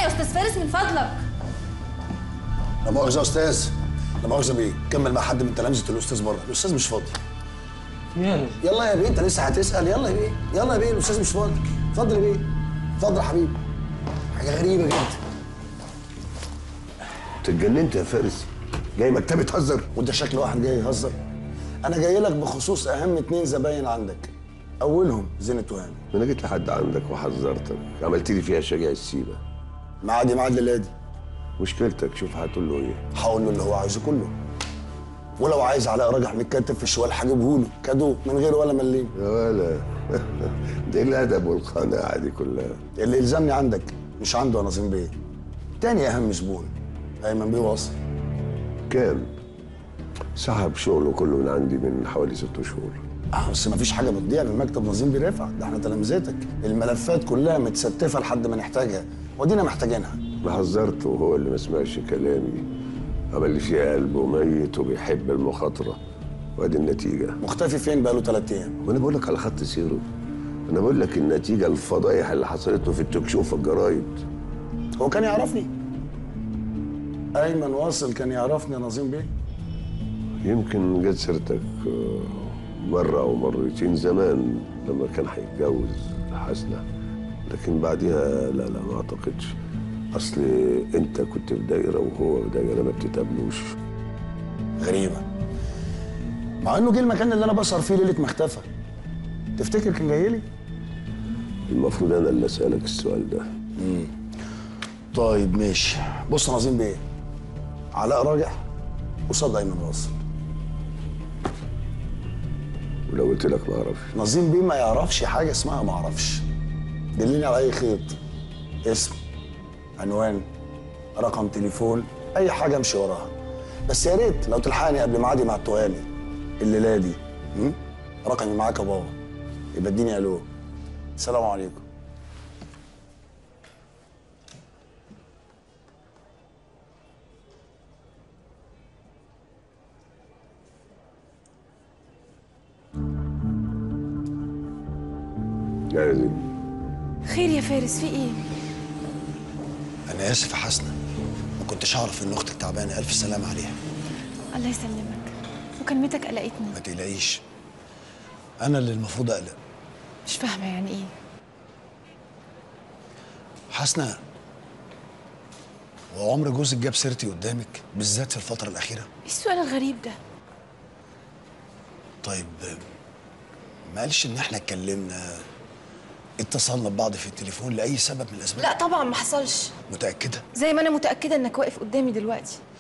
يا استاذ فارس من فضلك لا مؤاخذه يا استاذ لا مؤاخذه بيه كمل مع حد من تلامذه الاستاذ بره الاستاذ مش فاضي يا يلا يا بيه انت لسه هتسال يلا يا بيه يلا يا بيه الاستاذ مش فاضي اتفضل يا بيه اتفضل يا حبيبي حاجه غريبه جدا انت اتجننت يا فارس جاي مكتبي تهزر وانت شكل واحد جاي يهزر انا جاي لك بخصوص اهم اتنين زباين عندك اولهم زينة وهاني انا جيت لحد عندك وحذرتك عملت لي فيها شجع السيبه معادي معاد للادي مشكلتك شوف هتقول له ايه هقول له اللي هو عايزه كله ولو عايز علاء راجح متكتف في الشوال هجيبه له كادو من غير ولا مليم يا ولا ده إيه الادب والقناعه دي كلها اللي يلزمني عندك مش عنده يا نظيم بيه تاني اهم زبون ايمن بيه واصل كام سحب شغله كله من عندي من حوالي ست شهور اه بس مفيش حاجه بتضيع من مكتب نظيم بيه رفعت ده احنا تلامذتك الملفات كلها متستفه لحد ما نحتاجها ودينا محتاجينها ما حذرته وهو اللي ما سمعش كلامي عمل لي فيه قلبه ميت وبيحب المخاطره وادي النتيجه مختفي فين بقاله ثلاث ايام وانا بقول لك على خط سيره انا بقول لك النتيجه الفضايح اللي حصلت له في التوك شو في الجرايد هو كان يعرفني ايمن واصل كان يعرفني يا نظيم بيه يمكن جت سيرتك آه، مرة أو مرتين زمان لما كان هيتجوز حسنة لكن بعدها لا لا ما أعتقدش أصل أنت كنت في دايرة وهو في دايرة ما بتتقابلوش غريبه مع انه جه المكان اللي انا بسهر فيه ليله ما اختفى تفتكر كان جاي لي المفروض أنا اللي أسألك السؤال ده طيب ماشي بص يا نظيم بيه علاء راجح قصاد ايمن واصل ولو قلت لك ما أعرفش نظيم بيه ما يعرفش حاجه اسمها ما اعرفش دلني على اي خيط اسم عنوان رقم تليفون اي حاجه امشي وراها بس يا ريت لو تلحقني قبل ميعادي مع التوالي الليله دي م? رقمي معاك يا بابا يبقى اديني الو السلام عليكم يا زين خير يا فارس في ايه انا اسف يا حسنه ما كنتش اعرف ان اختك تعبانه الف سلامه عليها الله يسلمك مكالمتك قلقتني ما تقلقيش انا اللي المفروض اقلق مش فاهمه يعني ايه حسنة وعمر جوزك جاب سيرتي قدامك بالذات في الفترة الأخيرة ايه السؤال الغريب ده طيب ما قالش إن إحنا اتكلمنا اتصلنا ببعض في التليفون لأي سبب من الأسباب لا طبعا ما حصلش متأكدة زي ما انا متاكده انك واقف قدامي دلوقتي